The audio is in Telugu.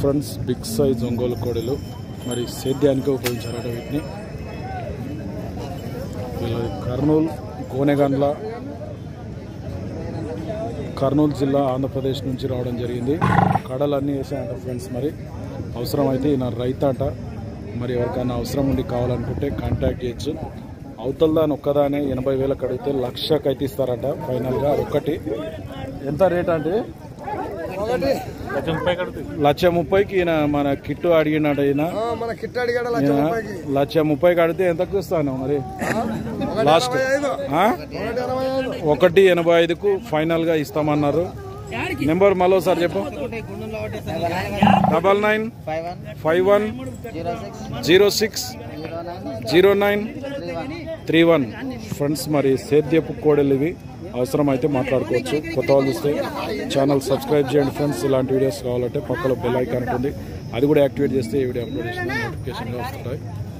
ఫ్రెండ్స్ బిగ్ సైజ్ ఒంగోలు కోడెలు మరి సేద్యానికి ఉపయోగించారట వీటిని వీళ్ళది కర్నూలు గోనెగండ్ల కర్నూలు జిల్లా ఆంధ్రప్రదేశ్ నుంచి రావడం జరిగింది కడలన్నీ వేసాయంట ఫ్రెండ్స్ మరి అవసరమైతే ఈయన రైతాట మరి ఎవరికైనా అవసరం ఉండి కావాలనుకుంటే కాంటాక్ట్ చేయొచ్చు అవతల దాని ఒక్కదానే ఎనభై వేలకు అడిగితే లక్షకి అయితే ఇస్తారట ఫైనల్గా ఒకటి ఎంత రేట్ అంటే లక్ష ముప్పైకి ఈయన మన కిట్టు అడిగినట ఈయన మన కిట్ అడిగాడు లక్ష ఈయన రూపాయకి లక్ష ముప్పైకి అడిగితే ఎంతకు ఇస్తాను మరి లాస్ట్ ఆ? ఒకటి ఎనభై ఐదు ఒకటి ఎనభై ఐదుకు ఫైనల్ గా ఇస్తామన్నారు నెంబర్ మళ్ళీ సార్ చెప్పు double nine five one zero six zero nine three one friends మరి సేద్యపు కోడలు ఇవి అవసరం అయితే మాట్లాడుకోవచ్చు కొత్త వాళ్ళు చూస్తే ఛానల్ సబ్స్క్రైబ్ చేయండి ఫ్రెండ్స్ ఇలాంటి వీడియోస్ కావాలంటే పక్కలో బెల్ ఐకాన్ ఉంటుంది అది కూడా యాక్టివేట్ చేస్తే ఈ వీడియో అప్లోడ్ చేసిన నోటిఫికేషన్గా వస్తుంటాయి